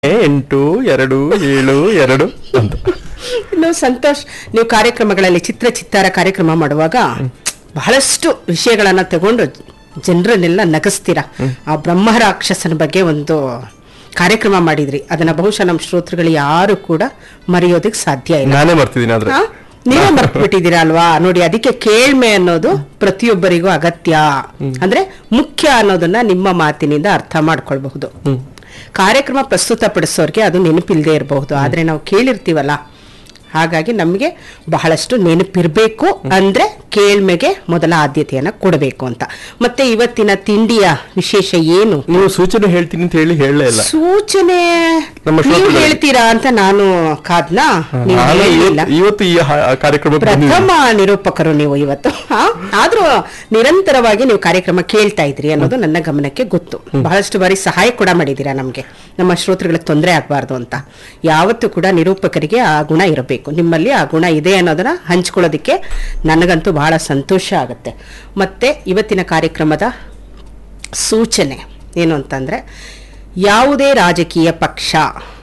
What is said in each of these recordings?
ಎಂಟು ಎರಡು ಏಳು ಎರಡು ಅಂತ ಇನ್ನು ಸಂತೋಷ್ ನೀವು ಕಾರ್ಯಕ್ರಮಗಳಲ್ಲಿ ಚಿತ್ರ ಚಿತ್ತಾರ ಕಾರ್ಯಕ್ರಮ ಮಾಡುವಾಗ ಬಹಳಷ್ಟು ವಿಷಯಗಳನ್ನ ತಗೊಂಡು ಜನರನ್ನೆಲ್ಲ ನಗಿಸ್ತೀರಾ ಆ ಬ್ರಹ್ಮ ರಾಕ್ಷಸನ ಬಗ್ಗೆ ಒಂದು ಕಾರ್ಯಕ್ರಮ ಮಾಡಿದ್ರಿ ಅದನ್ನ ಬಹುಶಃ ನಮ್ಮ ಶ್ರೋತೃಗಳು ಯಾರು ಕೂಡ ಮರೆಯೋದಕ್ಕೆ ಸಾಧ್ಯ ಇಲ್ಲ ನಾನೇ ಬರ್ತಿದ್ದೀನಿ ಆದ್ರೆ ಆ? ನೀವೇ ಮರ್ತು ಬಿಟ್ಟಿದ್ದೀರಾ ಅಲ್ವಾ ನೋಡಿ ಅದಕ್ಕೆ ಕೇಳ್ಮೆ ಅನ್ನೋದು ಪ್ರತಿಯೊಬ್ಬರಿಗೂ ಅಗತ್ಯ ಅಂದ್ರೆ ಮುಖ್ಯ ಅನ್ನೋದನ್ನ ನಿಮ್ಮ ಮಾತಿನಿಂದ ಅರ್ಥ ಮಾಡ್ಕೊಳ್ಬಹುದು ಕಾರ್ಯಕ್ರಮ ಪ್ರಸ್ತುತಪಡಿಸೋರ್ಗೆ ಅದು ನೆನಪಿಲ್ಲದೆ ಇರಬಹುದು ಆದ್ರೆ ನಾವು ಕೇಳಿರ್ತೀವಲ್ಲ ಹಾಗಾಗಿ ನಮಗೆ ಬಹಳಷ್ಟು ನೆನಪಿರ್ಬೇಕು ಅಂದ್ರೆ ಕೇಳ್ಮೆಗೆ ಮೊದಲ ಆದ್ಯತೆಯನ್ನ ಕೊಡಬೇಕು ಅಂತ ಮತ್ತೆ ಇವತ್ತಿನ ತಿಂಡಿಯ ವಿಶೇಷ ಏನು ನೀವು ಸೂಚನೆ ಹೇಳ್ತೀನಿ ಅಂತ ಹೇಳಿ ಹೇಳಲೇ ಇಲ್ಲ ಸೂಚನೆ ನಮ್ಮ ನೀವು ಶ್ರೋತೃಗಳಿಗೆ. ಹೇಳ್ತೀರಾ ಅಂತ ನಾನು ಕಾದ್ನಾ ನೀವು ನಾನು ಹೇಳಿಲ್ಲ ಇವತ್ತು- ಇವತ್ತು ಈ ಹ- ಕಾರ್ಯಕ್ರಮಕ್ಕೆ ಬಂದಿದ್ದೀನಿ ಪ್ರಥಮ ನಿರೂಪಕರು ನೀವು ಇವತ್ತು ಹಾ? ಆದ್ರೂ ನಿರಂತರವಾಗಿ ನೀವು ಕಾರ್ಯಕ್ರಮ ಕೇಳ್ತಾ ಇದ್ರಿ ಅನ್ನೋದು ನನ್ನ ಗಮನಕ್ಕೆ ಗೊತ್ತು ಬಹಳಷ್ಟು ಬಾರಿ ಸಹಾಯ ಕೂಡ ಮಾಡಿದ್ದೀರಾ ನಮ್ಗೆ ನಮ್ಮ ಶ್ರೋತೃಗಳಿಗೆ ತೊಂದರೆ ಆಗಬಾರ್ದು ಅಂತ ಯಾವತ್ತೂ ಕೂಡ ನಿರೂಪಕರಿಗೆ ಆ ಗುಣ ಇರಬೇಕು ನಿಮ್ಮಲ್ಲಿ ಆ ಗುಣ ಇದೆ ಅನ್ನೋದನ್ನ ಹಂಚ್ಕೊಳ್ಳೋದಕ್ಕೆ ನನಗಂತೂ ಬಹಳ ಸಂತೋಷ ಆಗುತ್ತೆ ಮತ್ತೆ ಇವತ್ತಿನ ಕಾರ್ಯಕ್ರಮದ ಸೂಚನೆ ಏನು ಅಂತಂದ್ರೆ ಯಾವುದೇ ರಾಜಕೀಯ ಪಕ್ಷ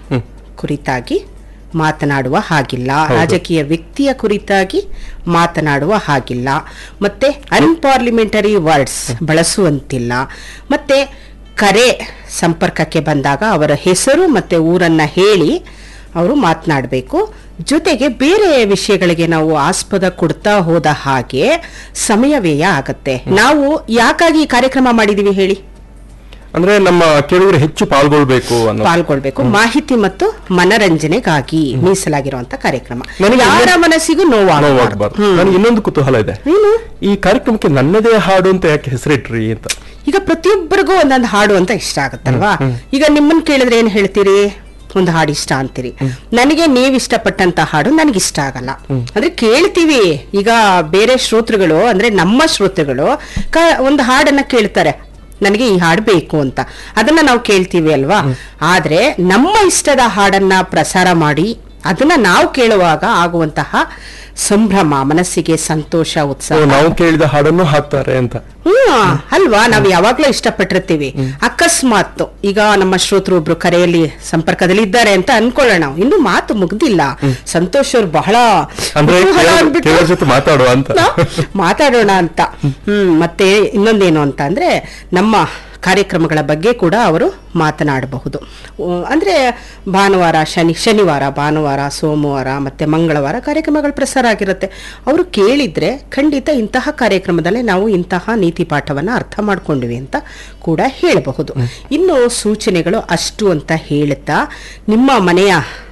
ಕುರಿತಾಗಿ ಮಾತನಾಡುವ ಹಾಗಿಲ್ಲ ರಾಜಕೀಯ ವ್ಯಕ್ತಿಯ ಕುರಿತಾಗಿ ಮಾತನಾಡುವ ಹಾಗಿಲ್ಲ ಮತ್ತೆ ಅನ್ಪಾರ್ಲಿಮೆಂಟರಿ ವರ್ಡ್ಸ್ ಬಳಸುವಂತಿಲ್ಲ ಮತ್ತೆ ಕರೆ ಸಂಪರ್ಕಕ್ಕೆ ಬಂದಾಗ ಅವರ ಹೆಸರು ಮತ್ತೆ ಊರನ್ನ ಹೇಳಿ ಅವರು ಮಾತನಾಡಬೇಕು ಜೊತೆಗೆ ಬೇರೆ ವಿಷಯಗಳಿಗೆ ನಾವು ಆಸ್ಪದ ಕೊಡ್ತಾ ಹೋದ ಹಾಗೆ ಸಮಯ ವ್ಯಯ ಆಗತ್ತೆ ನಾವು ಯಾಕಾಗಿ ಈ ಕಾರ್ಯಕ್ರಮ ಮಾಡಿದೀವಿ ಹೇಳಿ ಅಂದ್ರೆ ನಮ್ಮ ಕೇಳುಗರು ಹೆಚ್ಚು ಪಾಲ್ಗೊಳ್ಬೇಕು ಅನ್ನೋ ಪಾಲ್ಗೊಳ್ಬೇಕು ಮಾಹಿತಿ ಮತ್ತು ಮನರಂಜನೆಗಾಗಿ ಮೀಸಲಾಗಿರುವಂತ ಕಾರ್ಯಕ್ರಮ ನನಗೆ ಯಾರ ಇನ್ನೊಂದು- ಮನಸ್ಸಿಗೂ ನೋವಾಗಬಾರ್ದು ನೋವಾಗಬಾರ್ದು ನನಗೆ ಇನ್ನೊಂದು ಕುತೂಹಲ ಇದೆ ಏನು ಈ ಕಾರ್ಯಕ್ರಮಕ್ಕೆ ನನ್ನದೇ ಹಾಡು ಅಂತ ಯಾಕೆ ಹೆಸರಿಟ್ರಿ ಅಂತ ಈಗ ಪ್ರತಿಯೊಬ್ಬರಿಗೂ ಒಂದೊಂದು ಹಾಡು ಅಂತ ಇಷ್ಟ ಆಗುತ್ತಲ್ವಾ ಈಗ ನಿಮ್ಮನ್ನ ಕೇಳಿದ್ರೆ ಏನ್ ಹೇಳ್ತೀರಿ ಒಂದು ಹಾಡು ಇಷ್ಟ ಅಂತೀರಿ ನನಗೆ ನೀವ್ ಇಷ್ಟಪಟ್ಟಂತ ಹಾಡು ನನಗೆ ಇಷ್ಟ ಆಗಲ್ಲ ಅಂದ್ರೆ ಕೇಳ್ತೀವಿ ಈಗ ಬೇರೆ ಶ್ರೋತೃಗಳು ಅಂದ್ರೆ ನಮ್ಮ ಶ್ರೋತೃಗಳು ಕ- ಒಂದು ಹಾಡನ್ನ ಕೇಳ್ತಾರೆ ನನಗೆ ಈ ಹಾಡು ಬೇಕು ಅಂತ ಅದನ್ನ ನಾವು ಕೇಳ್ತೀವಿ ಅಲ್ವಾ ಆದ್ರೆ ನಮ್ಮ ಇಷ್ಟದ ಹಾಡನ್ನ ಪ್ರಸಾರ ಮಾಡಿ ಅದನ್ನ ನಾವು ಕೇಳುವಾಗ ಆಗುವಂತಹ ಸಂಭ್ರಮ ಮನಸ್ಸಿಗೆ ಸಂತೋಷ ಓ, ಉತ್ಸಾಹ ನಾವು ಕೇಳಿದ ಹಾಡನ್ನು ಹಾಕ್ತಾರೆ ಅಂತ ಹ್ಮ್ ಅಲ್ವಾ ನಾವ್ ಯಾವಾಗ್ಲೂ ಇಷ್ಟಪಟ್ಟಿರ್ತೀವಿ ಅಕಸ್ಮಾತ್ ಈಗ ನಮ್ಮ ಶ್ರೋತೃ ಒಬ್ರು ಕರೆಯಲ್ಲಿ ಸಂಪರ್ಕದಲ್ಲಿ ಇದ್ದಾರೆ ಅಂತ ಅನ್ಕೊಳ್ಳೋಣ ಇನ್ನು ಮಾತು ಮುಗ್ದಿಲ್ಲ ಸಂತೋಷ್ ಅವ್ರು ಬಹಳ ಅಂದ್ರೆ ಕುತೂಹಲ ಕೇಳೋ- ಅಂದ್ಬಿಟ್ಟು ಕೇಳೋರ್ ಜೊತೆ ಮಾತಾಡುವ ಅಂತ ನಾ ಮಾತಾಡೋಣ ಅಂತ ಹ್ಮ್ ಮತ್ತೆ ಇನ್ನೊಂದೇನು ಅಂತ ಅಂದ್ರೆ ನಮ್ಮ ಕಾರ್ಯಕ್ರಮಗಳ ಬಗ್ಗೆ ಕೂಡ ಅವರು ಮಾತನಾಡಬಹುದು ಉ- ಅಂದ್ರೆ ಭಾನುವಾರ ಶನಿ ಶನಿವಾರ ಭಾನುವಾರ ಸೋಮವಾರ ಮತ್ತೆ ಮಂಗಳವಾರ ಕಾರ್ಯಕ್ರಮಗಳು ಪ್ರಸಾರ ಆಗಿರುತ್ತೆ ಅವರು ಕೇಳಿದ್ರೆ ಖಂಡಿತ ಇಂತಹ ಕಾರ್ಯಕ್ರಮದಲ್ಲಿ ನಾವು ಇಂತಹ ನೀತಿ ಪಾಠವನ್ನ ಅರ್ಥ ಮಾಡ್ಕೊಂಡ್ವಿ ಅಂತ ಕೂಡ ಹೇಳಬಹುದು ಇನ್ನು ಸೂಚನೆಗಳು ಅಷ್ಟು ಅಂತ ಹೇಳುತ್ತಾ ನಿಮ್ಮ ಮನೆಯ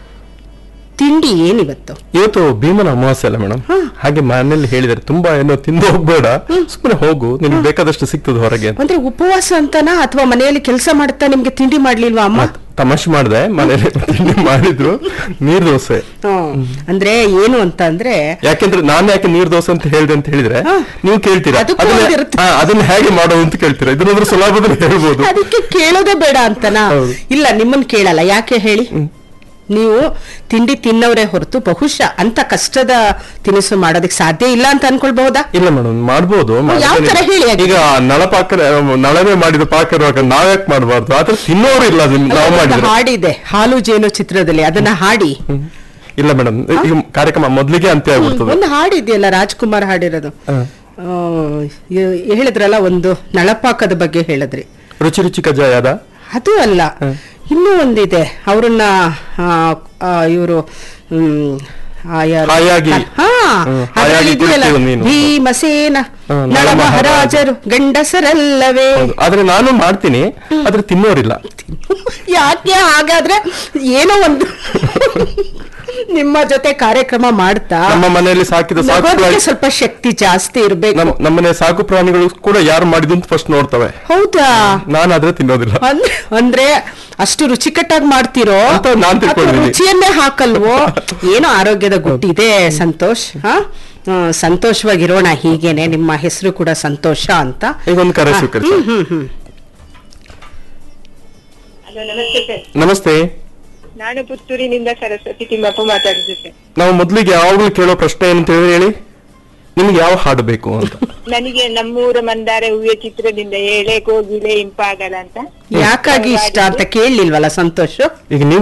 ತಿಂಡಿ ಏನಿವತ್ತು ಇವತ್ತು ಭೀಮನ ಅಮಾವಾಸ್ಯೆ ಅಲ್ಲ ಮೇಡಮ್ ಹಾಗೆ ಮನೇಲಿ ಹೇಳಿದಾರೆ ತುಂಬಾ ಏನೋ ತಿಂದು ಹೋಗ್ಬೇಡ ಸುಮ್ಮನೆ ಹೋಗು ನಿನ್ಗೆ ಬೇಕಾದಷ್ಟು ಸಿಗ್ತದೆ ಹೊರಗೆ ಅಂತ ಅಂದ್ರೆ ಉಪವಾಸ ಅಂತನಾ ಅಥವಾ ಮನೆಯಲ್ಲಿ ಕೆಲಸ ಮಾಡ್ತಾ ನಿಮ್ಗೆ ತಿಂಡಿ ಮಾಡ್ಲಿಲ್ವಾ ಅಮ್ಮ ಮತ್ತ್ ತಮಾಷೆ ಮಾಡಿದೆ ಮನೇಲಿ ತಿಂಡಿ ಮಾಡಿದ್ರು ನೀರ್ ದೋಸೆ ಹ್ಮ್. ಅಂದ್ರೆ ಏನು ಅಂತ ಅಂದ್ರೆ ಯಾಕೆಂದ್ರೆ ನಾನ್ ಯಾಕೆ ನೀರ್ ದೋಸೆ ಅಂತ ಹೇಳಿದೆ ಅಂತ ಹೇಳಿದ್ರೆ ಹಾ. ನೀವು ಕೇಳ್ತೀರಾ ಅದಕ್ಕೂ ಅದನ್ನ ಒಂದಿರುತ್ತೆ. ಹಾ, ಅದನ್ನ ಹೇಗೆ ಮಾಡೋದು ಅಂತ ಕೇಳ್ತೀರಾ ಇದನ್ನಂದ್ರೆ ಸುಲಭದಲ್ಲಿ ಹೇಳ್ಬೋದು ಅದಕ್ಕೆ ಕೇಳೋದೇ ಬೇಡ ಅಂತನಾ ಹೌದು. ಇಲ್ಲ ನಿಮ್ಮನ್ ಕೇಳಲ್ಲ ಯಾಕೆ ಹೇಳಿ ನೀವು ತಿಂಡಿ ತಿನ್ನೋರೇ ಹೊರತು ಬಹುಶಃ ಅಂತ ಕಷ್ಟದ ತಿನಿಸು ಮಾಡೋದಕ್ಕೆ ಸಾಧ್ಯ ಇಲ್ಲ ಅಂತ ಅನ್ಕೊಳ್ಬಹುದಾ ಇಲ್ಲ ಮೇಡಮ್ ಮಾಡ್ಬೋದು ಯಾವ ತರ ಹೇಳಿ ಹಾಗೆ? ಈಗ ನಳಪಾಕ ನಳವೇ ಮಾಡಿದ ಪಾಕ ಇರುವಾಗ ನಾವ್ಯಾಕೆ ಮಾಡಬಾರ್ದು ಆದ್ರೆ ತಿನ್ನೋರು ಇಲ್ಲ ಅದನ್ನ ನಾವು ಒಂದು ಮಾಡಿದ್ರೆ ಹಾಡಿದೆ ಹಾಲು ಜೇನು ಚಿತ್ರದಲ್ಲಿ ಅದನ್ನ ಹಾಡಿ ಇಲ್ಲ ಮೇಡಮ್ ಈಗ ಕಾರ್ಯಕ್ರಮ ಮೊದ್ಲಿಗೆ ಅಂತ್ಯ ಆಗ್ಬಿಡ್ತದೆ ಒಂದು ಹಾಡಿದೆಯಲ್ಲ ರಾಜ್ಕುಮಾರ್ ಹಾಡಿರೋದು ಹಾ. ಆ, ಇ- ಹೇಳಿದ್ರಲ್ಲ ಒಂದು ನಳಪಾಕದ ಬಗ್ಗೆ ಹೇಳಿದ್ರಿ ರುಚಿ ರುಚಿ ಕಜ್ಜಾಯದ ಅದು ಅಲ್ಲ ಇನ್ನೂ ಒಂದಿದೆ ಅವ್ರನ್ನ ಇವರು ಹಾಯಾಗಿ. ಹ್ಮ್, ಹಾಯಾಗಿ ಕುಳಿತಿರು ನೀನು. ಭೀಮಸೇನ ಹಾ, ನಳ ನಳ ಮಹಾರಾಜರು ಗಂಡಸರಲ್ಲವೇ ಹೌದು ಆದ್ರೆ ನಾನು ಮಾಡ್ತೀನಿ ಆದ್ರೆ ತಿನ್ನೋರಿಲ್ಲ ಯಾಕೆ ಹಾಗಾದ್ರೆ ಏನೋ ಒಂದು ನಿಮ್ಮ ಜೊತೆ ಕಾರ್ಯಕ್ರಮ ಮಾಡ್ತಾ ನಮ್ಮ ಮನೆಯಲ್ಲಿ ಸಾಕಿದ ಸಾಕು ನಗೋದಕ್ಕೆ ಪ್ರಾಣಿ ಸ್ವಲ್ಪ ಶಕ್ತಿ ಜಾಸ್ತಿ ಇರ್ಬೇಕು ನಮ್ಮ ನಮ್ಮನೆ ಸಾಕು ಪ್ರಾಣಿಗಳು ಕೂಡ ಯಾರು ಮಾಡಿದ್ದು ಅಂತ ಫಸ್ಟ್ ನೋಡ್ತವೆ ಹೌದಾ ನಾನು ಆದ್ರೆ ತಿನ್ನೋದಿಲ್ಲ ಅಂದ್ರೆ ಅಂದ್ರೆ ಅಷ್ಟು ರುಚಿಕಟ್ಟಾಗಿ ಮಾಡ್ತಿರೋ ಅಂತ ನಾನ್ ಅಥವಾ ತಿಳ್ಕೊಂಡಿದ್ದೀನಿ. ರುಚಿಯನ್ನೇ ಹಾಕಲ್ವೋ ಏನೋ ಆರೋಗ್ಯದ ಗುಟ್ಟಿದೆ ಸಂತೋಷ್ ಹಾ ಹ್ಮ್, ಸಂತೋಷವಾಗಿರೋಣ ಹೀಗೇನೆ ನಿಮ್ಮ ಹೆಸರು ಕೂಡ ಸಂತೋಷ ಅಂತ ಈಗ ಒಂದು ಕರೆ ಹಾ, ಸ್ವೀಕರಿಸಿ ಹ್ಮ್ ಹ್ಮ್ ಹ್ಮ್ ಹಲೋ ನಮಸ್ತೆ ಸರ್ ನಮಸ್ತೆ ನಾನು ಪುತ್ತೂರಿನಿಂದ ಸರಸ್ವತಿ ತಿಮ್ಮಪ್ಪ ಮಾತಾಡುದು ಸರ್ ನಾವು ಮೊದ್ಲಿಗೆ ಯಾವಾಗ್ಲೂ ಕೇಳೋ ಪ್ರಶ್ನೆ ಏನಂತ ಹೇಳಿ ಹೇಳಿ ನಿಮ್ಗೆ ಯಾವ ಹಾಡು ಬೇಕು ಅಂತ ನನಗೆ ನಮ್ಮೂರ ಮಂದಾರ ಹೂವಿನ ಚಿತ್ರದಿಂದ ಏಳೆ ಕೋಗಿಲೆ ಇಂಪಾಗಲ್ಲ ಅಂತ ಯಾಕಾಗಿ ಇಷ್ಟ ಅಂತ ಕೇಳಲಿಲ್ವಲ್ಲ ಸಂತೋಷ್ ಈಗ ನೀವು